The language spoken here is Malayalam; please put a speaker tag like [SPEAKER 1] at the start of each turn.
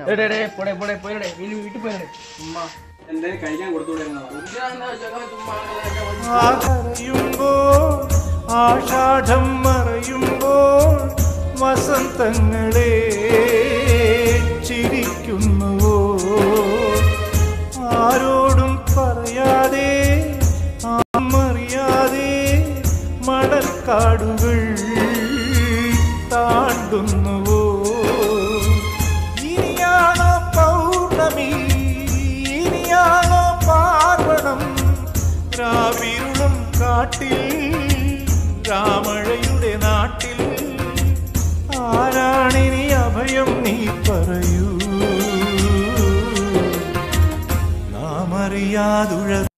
[SPEAKER 1] ഡേ, ഡേ, ഡേ, പോടെ പോടെ പോയിടെ ഇനി വീട്ടിൽ പോയിടെ
[SPEAKER 2] ഉമ്മ എന്തേലും കഴിക്കാൻ കൊടുത്തുകൂടെ
[SPEAKER 3] ആകരയുമ്പോൾ ആഷാഢം മറയുമ്പോൾ വസന്തങ്ങളെ ചിരിക്കുന്നുവോ ആരോടും പറയാതെ ആമറിയാതെ മണൽക്കാടുകൾ താണ്ടുന്നുവോ ഇനിയാണോ പൗർണമി ഇനിയാണോ പാർവണം രാവിരുളും കാട്ടിൽ രാമഴയുടെ നാട്ടിൽ ആരാണിനി അഭയം നീ പറയൂ നാം അറിയാതുഴ